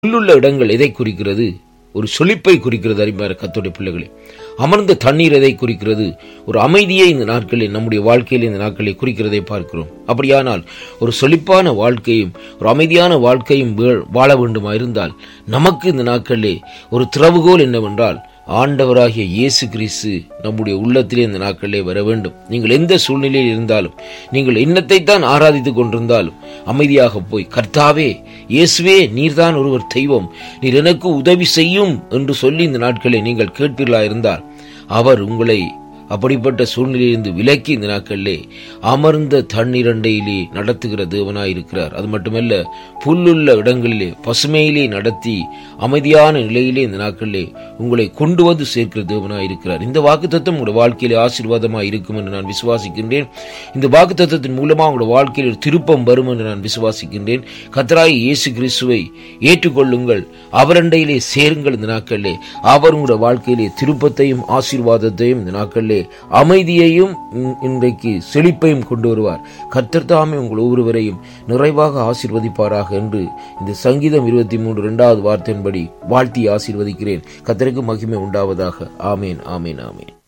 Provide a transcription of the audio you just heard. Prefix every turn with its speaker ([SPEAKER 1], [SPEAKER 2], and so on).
[SPEAKER 1] புல்லுள்ள இடங்கள் எதை குறிக்கிறது ஒரு சொலிப்பை குறிக்கிறது அறிஞர் கத்தோடைய பிள்ளைகளே அமர்ந்த தண்ணீர் எதை குறிக்கிறது ஒரு அமைதியை இந்த நாட்களில் நம்முடைய வாழ்க்கையில் இந்த நாட்களில் குறிக்கிறதை பார்க்கிறோம் அப்படியானால் ஒரு சொலிப்பான வாழ்க்கையும் ஒரு அமைதியான வாழ்க்கையும் வீழ்- வாழ வேண்டுமா இருந்தால் நமக்கு இந்த நாட்களிலே ஒரு திறவுகோல் என்னவென்றால் ஆண்டவராகிய இயேசு கிறிஸ்து நம்முடைய உள்ளத்திலே இந்த நாட்களிலே வர வேண்டும் நீங்கள் எந்த சூழ்நிலையில் இருந்தாலும் நீங்கள் என்னத்தை தான் ஆராதித்துக் கொண்டிருந்தாலும் அமைதியாக போய் கர்த்தாவே இயேசுவே நீர்தான் ஒருவர் தெய்வம் நீர் எனக்கு உதவி செய்யும் என்று சொல்லி இந்த நாட்களை நீங்கள் கேட்பீர்களா இருந்தால் அவர் உங்களை அப்படிப்பட்ட சூழ்நிலையிலிருந்து விலக்கி இந்த நாட்களிலே அமர்ந்த தண்ணீரண்டையிலே நடத்துகிற தேவனாயிருக்கிறார் அது மட்டுமல்ல புல்லுள்ள இடங்களிலே பசுமையிலே நடத்தி அமைதியான நிலையிலே இந்த நாட்களிலே உங்களை கொண்டு வந்து சேர்க்கிற தேவனாயிருக்கிறார் இந்த வாக்குத்தத்தம் உங்களுடைய வாழ்க்கையிலே ஆசீர்வாதமாக இருக்கும் என்று நான் விசுவாசிக்கின்றேன் இந்த வாக்குத்தத்தத்தின் மூலமா உங்களுடைய வாழ்க்கையில் ஒரு திருப்பம் வரும் என்று நான் விசுவாசிக்கின்றேன் கத்தராய் இயேசு கிறிஸ்துவை ஏற்றுக்கொள்ளுங்கள் அவரண்டையிலே சேருங்கள் இந்த நாட்களிலே அவர் உங்களுடைய வாழ்க்கையிலே திருப்பத்தையும் ஆசீர்வாதத்தையும் இந்த நாட்களிலே அமைதியையும் இன்- இன்றைக்கு செழிப்பையும் கொண்டு வருவார் கர்த்தர் தாமே உங்கள் ஒவ்வொருவரையும் நிறைவாக ஆசீர்வதிப்பாராக என்று இந்த சங்கீதம் இருபத்தி மூன்று இரண்டாவது வார்த்தையின்படி வாழ்த்தி ஆசீர்வதிக்கிறேன் கர்த்தருக்கு மகிமை உண்டாவதாக ஆமேன் ஆமேன் ஆமேன்